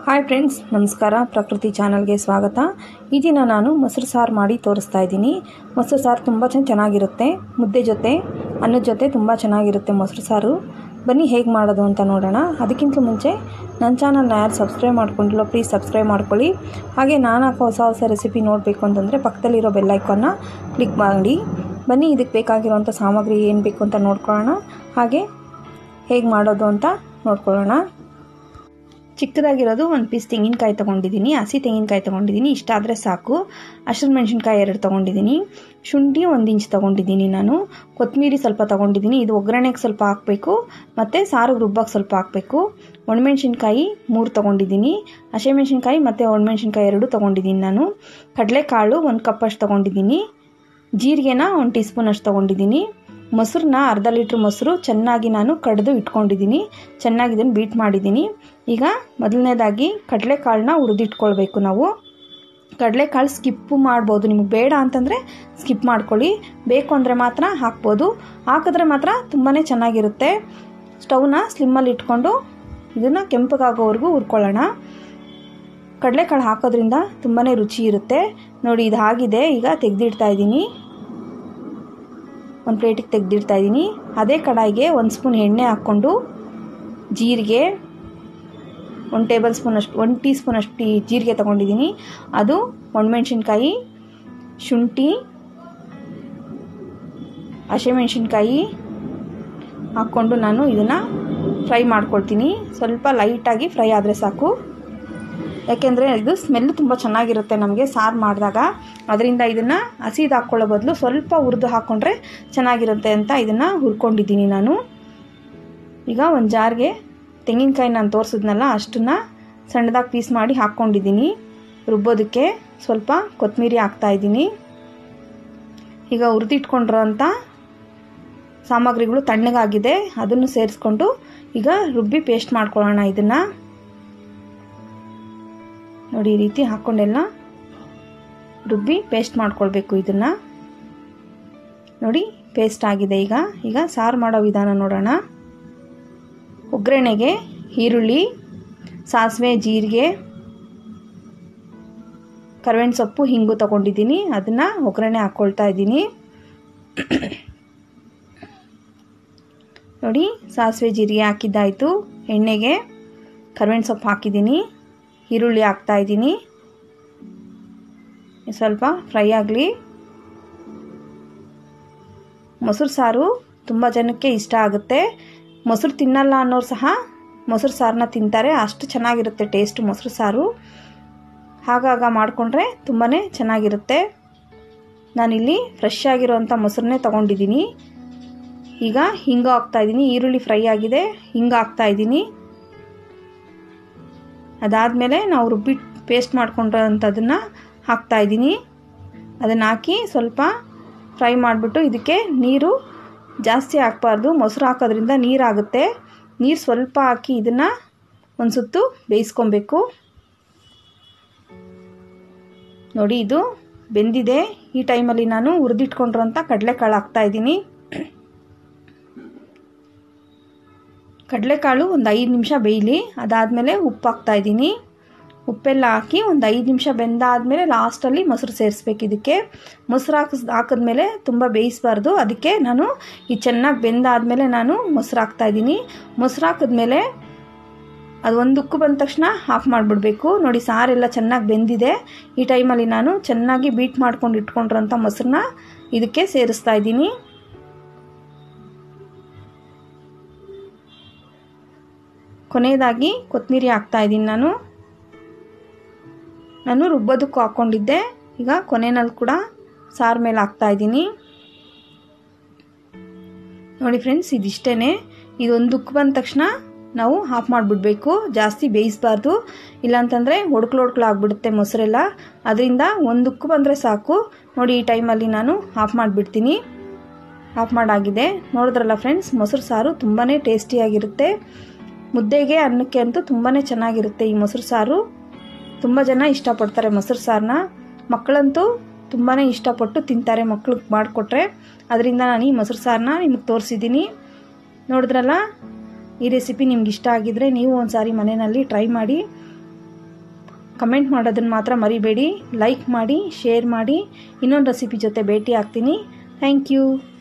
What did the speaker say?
hi friends ನಮಸ್ಕಾರ ಪ್ರಕೃತಿ ಚಾನಲ್ಗೆ ಸ್ವಾಗತ ಈ ದಿನ ನಾನು ಮೊಸರು ಸಾರು ಮಾಡಿ ತೋರಿಸ್ತಾ ಇದ್ದೀನಿ ಮೊಸರು ಸಾರು ತುಂಬ ಚೆನ್ನಾಗಿರುತ್ತೆ ಮುದ್ದೆ ಜೊತೆ ಅನ್ನದ ಜೊತೆ ತುಂಬ ಚೆನ್ನಾಗಿರುತ್ತೆ ಮೊಸರು ಸಾರು ಬನ್ನಿ ಹೇಗೆ ಮಾಡೋದು ಅಂತ ನೋಡೋಣ ಅದಕ್ಕಿಂತ ಮುಂಚೆ ನನ್ನ ಚಾನಲ್ನ ಯಾರು ಸಬ್ಸ್ಕ್ರೈಬ್ ಮಾಡ್ಕೊಂಡಿಲ್ಲ ಪ್ಲೀಸ್ ಸಬ್ಸ್ಕ್ರೈಬ್ ಮಾಡ್ಕೊಳ್ಳಿ ಹಾಗೆ ನಾನು ಹಾಕೋ ಹೊಸ ಹೊಸ ರೆಸಿಪಿ ನೋಡಬೇಕು ಅಂತಂದರೆ ಪಕ್ಕದಲ್ಲಿರೋ ಬೆಲ್ಲೈಕನ್ನ ಕ್ಲಿಕ್ ಮಾಡಿ ಬನ್ನಿ ಇದಕ್ಕೆ ಬೇಕಾಗಿರೋಂಥ ಸಾಮಗ್ರಿ ಏನು ಬೇಕು ಅಂತ ನೋಡ್ಕೊಳ್ಳೋಣ ಹಾಗೆ ಹೇಗೆ ಮಾಡೋದು ಅಂತ ನೋಡ್ಕೊಳ್ಳೋಣ ಚಿಕ್ಕದಾಗಿರೋದು ಒಂದು ಪೀಸ್ ತೆಂಗಿನಕಾಯಿ ತೊಗೊಂಡಿದ್ದೀನಿ ಹಸಿ ತೆಂಗಿನಕಾಯಿ ತೊಗೊಂಡಿದ್ದೀನಿ ಇಷ್ಟ ಆದರೆ ಸಾಕು ಹಸಿರು ಮೆಣಸಿನ್ಕಾಯಿ ಎರಡು ತೊಗೊಂಡಿದ್ದೀನಿ ಶುಂಠಿ ಒಂದು ಇಂಚ್ ತೊಗೊಂಡಿದ್ದೀನಿ ನಾನು ಕೊತ್ತಂಬರಿ ಸ್ವಲ್ಪ ತೊಗೊಂಡಿದ್ದೀನಿ ಇದು ಒಗ್ಗರಣೆಗೆ ಸ್ವಲ್ಪ ಹಾಕಬೇಕು ಮತ್ತು ಸಾರಿಗೆ ರುಬ್ಬಕ್ಕೆ ಸ್ವಲ್ಪ ಹಾಕಬೇಕು ಒಣಮೆಣ್ಸಿನ್ಕಾಯಿ ಮೂರು ತೊಗೊಂಡಿದ್ದೀನಿ ಹಸಿಮೆಣ್ಸಿನ್ಕಾಯಿ ಮತ್ತು ಒಣಮೆಣ್ಸಿನ್ಕಾಯಿ ಎರಡು ತೊಗೊಂಡಿದ್ದೀನಿ ನಾನು ಕಡಲೆಕಾಳು ಒಂದು ಕಪ್ಪಷ್ಟು ತೊಗೊಂಡಿದ್ದೀನಿ ಜೀರಿಗೆನ ಒಂದು ಟೀ ಸ್ಪೂನ್ ಅಷ್ಟು ತೊಗೊಂಡಿದ್ದೀನಿ ಮೊಸರನ್ನ ಅರ್ಧ ಲೀಟ್ರ್ ಮೊಸರು ಚೆನ್ನಾಗಿ ನಾನು ಕಡ್ದು ಇಟ್ಕೊಂಡಿದ್ದೀನಿ ಚೆನ್ನಾಗಿ ಇದನ್ನು ಬೀಟ್ ಮಾಡಿದ್ದೀನಿ ಈಗ ಮೊದಲನೇದಾಗಿ ಕಡಲೆಕಾಳನ್ನ ಹುರಿದಿಟ್ಕೊಳ್ಬೇಕು ನಾವು ಕಡಲೆಕಾಳು ಸ್ಕಿಪ್ಪು ಮಾಡ್ಬೋದು ನಿಮಗೆ ಬೇಡ ಅಂತಂದರೆ ಸ್ಕಿಪ್ ಮಾಡ್ಕೊಳ್ಳಿ ಬೇಕು ಅಂದರೆ ಮಾತ್ರ ಹಾಕ್ಬೋದು ಹಾಕಿದ್ರೆ ಮಾತ್ರ ತುಂಬಾ ಚೆನ್ನಾಗಿರುತ್ತೆ ಸ್ಟವ್ನ ಸ್ಲಿಮ್ಮಲ್ಲಿ ಇಟ್ಕೊಂಡು ಇದನ್ನು ಕೆಂಪಗಾಗೋವರೆಗೂ ಹುರ್ಕೊಳ್ಳೋಣ ಕಡಲೆಕಾಳು ಹಾಕೋದ್ರಿಂದ ತುಂಬಾ ರುಚಿ ಇರುತ್ತೆ ನೋಡಿ ಇದು ಆಗಿದೆ ಈಗ ತೆಗೆದಿಡ್ತಾ ಇದ್ದೀನಿ ಒಂದು ಪ್ಲೇಟಿಗೆ ತೆಗೆದಿಡ್ತಾ ಇದ್ದೀನಿ ಅದೇ ಕಡಾಯಿಗೆ ಒಂದು ಸ್ಪೂನ್ ಎಣ್ಣೆ ಹಾಕ್ಕೊಂಡು ಜೀರಿಗೆ ಒಂದು ಟೇಬಲ್ ಸ್ಪೂನ್ ಅಷ್ಟು ಒಂದು ಟೀ ಸ್ಪೂನ್ ಅಷ್ಟು ಜೀರಿಗೆ ತೊಗೊಂಡಿದ್ದೀನಿ ಅದು ಒಣಮೆಣ್ಸಿನ್ಕಾಯಿ ಶುಂಠಿ ಹಸಿಮೆಣ್ಸಿನ್ಕಾಯಿ ಹಾಕ್ಕೊಂಡು ನಾನು ಇದನ್ನು ಫ್ರೈ ಮಾಡ್ಕೊಳ್ತೀನಿ ಸ್ವಲ್ಪ ಲೈಟಾಗಿ ಫ್ರೈ ಆದರೆ ಸಾಕು ಯಾಕೆಂದರೆ ಇದು ಸ್ಮೆಲ್ ತುಂಬ ಚೆನ್ನಾಗಿರುತ್ತೆ ನಮಗೆ ಸಾರು ಮಾಡಿದಾಗ ಅದರಿಂದ ಇದನ್ನು ಹಸಿದು ಹಾಕ್ಕೊಳ್ಳೋ ಬದಲು ಸ್ವಲ್ಪ ಹುರಿದು ಹಾಕ್ಕೊಂಡ್ರೆ ಚೆನ್ನಾಗಿರುತ್ತೆ ಅಂತ ಇದನ್ನು ಹುರ್ಕೊಂಡಿದ್ದೀನಿ ನಾನು ಈಗ ಒಂದು ಜಾರ್ಗೆ ತೆಂಗಿನಕಾಯಿ ನಾನು ತೋರಿಸಿದ್ನಲ್ಲ ಅಷ್ಟನ್ನು ಸಣ್ಣದಾಗಿ ಪೀಸ್ ಮಾಡಿ ಹಾಕ್ಕೊಂಡಿದ್ದೀನಿ ರುಬ್ಬೋದಕ್ಕೆ ಸ್ವಲ್ಪ ಕೊತ್ತಂಬರಿ ಹಾಕ್ತಾಯಿದ್ದೀನಿ ಈಗ ಹುರಿದಿಟ್ಕೊಂಡಿರೋ ಅಂಥ ಸಾಮಗ್ರಿಗಳು ತಣ್ಣಗಾಗಿದೆ ಅದನ್ನು ಸೇರಿಸ್ಕೊಂಡು ಈಗ ರುಬ್ಬಿ ಪೇಸ್ಟ್ ಮಾಡ್ಕೊಳ್ಳೋಣ ಇದನ್ನು ನೋಡಿ ಈ ರೀತಿ ಹಾಕ್ಕೊಂಡೆಲ್ಲ ರುಬ್ಬಿ ಪೇಸ್ಟ್ ಮಾಡ್ಕೊಳ್ಬೇಕು ಇದನ್ನು ನೋಡಿ ಪೇಸ್ಟ್ ಆಗಿದೆ ಈಗ ಈಗ ಸಾರು ಮಾಡೋ ವಿಧಾನ ನೋಡೋಣ ಒಗ್ಗರಣೆಗೆ ಈರುಳ್ಳಿ ಸಾಸಿವೆ ಜೀರಿಗೆ ಕರ್ಬೇವಿನ ಸೊಪ್ಪು ಹಿಂಗು ತೊಗೊಂಡಿದ್ದೀನಿ ಅದನ್ನು ಒಗ್ಗರಣೆ ಹಾಕ್ಕೊಳ್ತಾ ಇದ್ದೀನಿ ನೋಡಿ ಸಾಸಿವೆ ಜೀರಿಗೆ ಹಾಕಿದ್ದಾಯಿತು ಎಣ್ಣೆಗೆ ಕರ್ಬೇವಿನ ಸೊಪ್ಪು ಹಾಕಿದ್ದೀನಿ ಈರುಳ್ಳಿ ಹಾಕ್ತಾಯಿದ್ದೀನಿ ಸ್ವಲ್ಪ ಫ್ರೈ ಆಗಲಿ ಮೊಸರು ಸಾರು ತುಂಬ ಜನಕ್ಕೆ ಇಷ್ಟ ಆಗುತ್ತೆ ಮೊಸರು ತಿನ್ನಲ್ಲ ಅನ್ನೋರು ಸಹ ಮೊಸರು ಸಾರನ್ನ ತಿಂತಾರೆ ಅಷ್ಟು ಚೆನ್ನಾಗಿರುತ್ತೆ ಟೇಸ್ಟ್ ಮೊಸರು ಸಾರು ಹಾಗಾಗ ಮಾಡಿಕೊಂಡ್ರೆ ತುಂಬಾ ಚೆನ್ನಾಗಿರುತ್ತೆ ನಾನಿಲ್ಲಿ ಫ್ರೆಶ್ ಆಗಿರೋವಂಥ ಮೊಸರನ್ನೇ ತೊಗೊಂಡಿದ್ದೀನಿ ಈಗ ಹಿಂಗೆ ಹಾಕ್ತಾಯಿದ್ದೀನಿ ಈರುಳ್ಳಿ ಫ್ರೈ ಆಗಿದೆ ಹಿಂಗೆ ಹಾಕ್ತಾಯಿದ್ದೀನಿ ಅದಾದಮೇಲೆ ನಾವು ರುಬ್ಬಿ ಪೇಸ್ಟ್ ಮಾಡ್ಕೊಂಡಿರೋಂಥದ್ದನ್ನು ಹಾಕ್ತಾಯಿದ್ದೀನಿ ಅದನ್ನು ಹಾಕಿ ಸ್ವಲ್ಪ ಫ್ರೈ ಮಾಡಿಬಿಟ್ಟು ಇದಕ್ಕೆ ನೀರು ಜಾಸ್ತಿ ಹಾಕ್ಬಾರ್ದು ಮೊಸರು ಹಾಕೋದ್ರಿಂದ ನೀರಾಗುತ್ತೆ ನೀರು ಸ್ವಲ್ಪ ಹಾಕಿ ಇದನ್ನು ಒಂದು ಸುತ್ತು ಬೇಯಿಸ್ಕೊಬೇಕು ನೋಡಿ ಇದು ಬೆಂದಿದೆ ಈ ಟೈಮಲ್ಲಿ ನಾನು ಹುರಿದಿಟ್ಕೊಂಡಿರೋಂಥ ಕಡಲೆಕಾಳು ಹಾಕ್ತಾಯಿದ್ದೀನಿ ಕಡಲೆಕಾಳು ಒಂದು ಐದು ನಿಮಿಷ ಬೇಯಲಿ ಅದಾದಮೇಲೆ ಉಪ್ಪು ಹಾಕ್ತಾಯಿದ್ದೀನಿ ಉಪ್ಪೆಲ್ಲ ಹಾಕಿ ಒಂದು ಐದು ನಿಮಿಷ ಬೆಂದಾದಮೇಲೆ ಲಾಸ್ಟಲ್ಲಿ ಮೊಸರು ಸೇರಿಸ್ಬೇಕು ಇದಕ್ಕೆ ಮೊಸರು ಹಾಕಿಸ್ ಹಾಕಿದ್ಮೇಲೆ ತುಂಬ ಬೇಯಿಸಬಾರ್ದು ಅದಕ್ಕೆ ನಾನು ಈ ಚೆನ್ನಾಗಿ ಬೆಂದಾದಮೇಲೆ ನಾನು ಮೊಸರು ಹಾಕ್ತಾಯಿದ್ದೀನಿ ಮೊಸರು ಹಾಕಿದ್ಮೇಲೆ ಅದು ಒಂದು ಉಕ್ಕು ಬಂದ ತಕ್ಷಣ ಆಫ್ ಮಾಡಿಬಿಡ್ಬೇಕು ನೋಡಿ ಸಾರೆಲ್ಲ ಚೆನ್ನಾಗಿ ಬೆಂದಿದೆ ಈ ಟೈಮಲ್ಲಿ ನಾನು ಚೆನ್ನಾಗಿ ಬೀಟ್ ಮಾಡ್ಕೊಂಡು ಇಟ್ಕೊಂಡಿರೋಂಥ ಮೊಸರನ್ನ ಇದಕ್ಕೆ ಸೇರಿಸ್ತಾ ಇದ್ದೀನಿ ಕೊನೆಯದಾಗಿ ಕೊತ್ತಂಬರಿ ಹಾಕ್ತಾಯಿದ್ದೀನಿ ನಾನು ನಾನು ರುಬ್ಬೋದಕ್ಕೂ ಹಾಕ್ಕೊಂಡಿದ್ದೆ ಈಗ ಕೊನೆಯಲ್ಲಿ ಕೂಡ ಸಾರು ಮೇಲೆ ಹಾಕ್ತಾಯಿದ್ದೀನಿ ನೋಡಿ ಫ್ರೆಂಡ್ಸ್ ಇದಿಷ್ಟೇ ಇದೊಂದು ಉಕ್ಕು ಬಂದ ತಕ್ಷಣ ನಾವು ಆಫ್ ಮಾಡಿಬಿಡ್ಬೇಕು ಜಾಸ್ತಿ ಬೇಯಿಸಬಾರ್ದು ಇಲ್ಲಾಂತಂದರೆ ಒಡ್ಕ್ಲು ಒಡ್ಕ್ಲು ಆಗಿಬಿಡುತ್ತೆ ಮೊಸರೆಲ್ಲ ಅದರಿಂದ ಒಂದು ಉಕ್ಕು ಬಂದರೆ ಸಾಕು ನೋಡಿ ಈ ಟೈಮಲ್ಲಿ ನಾನು ಆಫ್ ಮಾಡಿಬಿಡ್ತೀನಿ ಆಫ್ ಮಾಡಾಗಿದೆ ನೋಡಿದ್ರಲ್ಲ ಫ್ರೆಂಡ್ಸ್ ಮೊಸರು ಸಾರು ತುಂಬಾ ಟೇಸ್ಟಿಯಾಗಿರುತ್ತೆ ಮುದ್ದೆಗೆ ಅನ್ನಕ್ಕೆ ಅಂತೂ ತುಂಬಾ ಚೆನ್ನಾಗಿರುತ್ತೆ ಈ ಮೊಸರು ಸಾರು ತುಂಬ ಜನ ಇಷ್ಟಪಡ್ತಾರೆ ಮೊಸರು ಸಾರನ್ನ ಮಕ್ಕಳಂತೂ ತುಂಬಾ ಇಷ್ಟಪಟ್ಟು ತಿಂತಾರೆ ಮಕ್ಳಿಗೆ ಮಾಡಿಕೊಟ್ರೆ ಅದರಿಂದ ನಾನು ಈ ಮೊಸರು ಸಾರನ್ನ ನಿಮಗೆ ತೋರಿಸಿದ್ದೀನಿ ನೋಡಿದ್ರಲ್ಲ ಈ ರೆಸಿಪಿ ನಿಮ್ಗೆ ಇಷ್ಟ ಆಗಿದ್ರೆ ನೀವು ಒಂದು ಸಾರಿ ಮನೆಯಲ್ಲಿ ಟ್ರೈ ಮಾಡಿ ಕಮೆಂಟ್ ಮಾಡೋದನ್ನು ಮಾತ್ರ ಮರಿಬೇಡಿ ಲೈಕ್ ಮಾಡಿ ಶೇರ್ ಮಾಡಿ ಇನ್ನೊಂದು ರೆಸಿಪಿ ಜೊತೆ ಭೇಟಿ ಆಗ್ತೀನಿ ಥ್ಯಾಂಕ್ ಯು